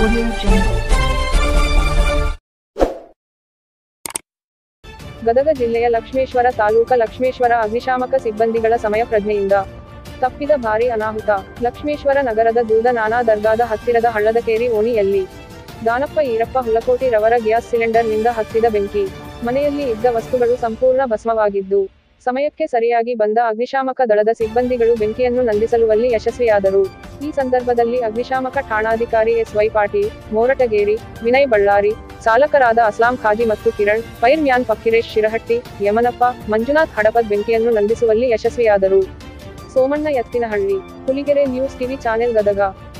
Audio Jungle. Gadag ಜಿಲ್ಲೆಯ ಲಕ್ಷ್ಮೇಶ್ವರ ತಾಲೂಕ ಲಕ್ಷ್ಮೇಶ್ವರ ಅಗ್ನಿಶಾಮಕ ಸಿಬ್ಬಂದಿಗಳ ಸಮಯ ಪ್ರಜ್ಞೆಯಿಂದ ತಪ್ಪಿದ ಭಾರಿ ಅನಾಹುತ ಲಕ್ಷ್ಮೇಶ್ವರ ನಗರದ ದೂದ ನಾನಾ ದರ್ಗಾದ ಹತ್ತಿರದ ಹಳ್ಳದಕೇರಿ ಓಣಿಯಲ್ಲಿ ದಾನಪ್ಪ ಈರಪ್ಪ ಹುಲಕೋಟಿ ರವರ ಗ್ಯಾಸ್ ಸಿಲಿಂಡರ್ನಿಂದ ಹತ್ತಿದ ಬೆಂಕಿ ಮನೆಯಲ್ಲಿ ಇದ್ದ ವಸ್ತುಗಳು ಸಂಪೂರ್ಣ ಭಸ್ಮವಾಗಿದ್ದು ಸಮಯಕ್ಕೆ ಸರಿಯಾಗಿ ಬಂದ ಅಗ್ನಿಶಾಮಕ ದಳದ ಸಿಬ್ಬಂದಿಗಳು ಬೆಂಕಿಯನ್ನು ನಂದಿಸಲುವಲ್ಲಿ ಯಶಸ್ವಿಯಾದರು ಈ ಸಂದರ್ಭದಲ್ಲಿ ಅಗ್ನಿಶಾಮಕ ಠಾಣಾಧಿಕಾರಿ ಎಸ್ ವೈ ಪಾಟೀಲ್ ಮೋರಟಗೇರಿ ವಿನಯ್ ಬಳ್ಳಾರಿ ಚಾಲಕರಾದ ಅಸ್ಲಾಂ ಖಾಜಿ ಮತ್ತು ಕಿರಣ್ ಫೈರ್ ಮ್ಯಾನ್ ಫಕ್ಕಿರೇಶ್ ಶಿರಹಟ್ಟಿ ಯಮನಪ್ಪ ಮಂಜುನಾಥ್ ಹಡಪದ್ ಬೆಂಕಿಯನ್ನು ನಂದಿಸುವಲ್ಲಿ ಯಶಸ್ವಿಯಾದರು Somanna Ettinahalli Huligere news TV channel Gadag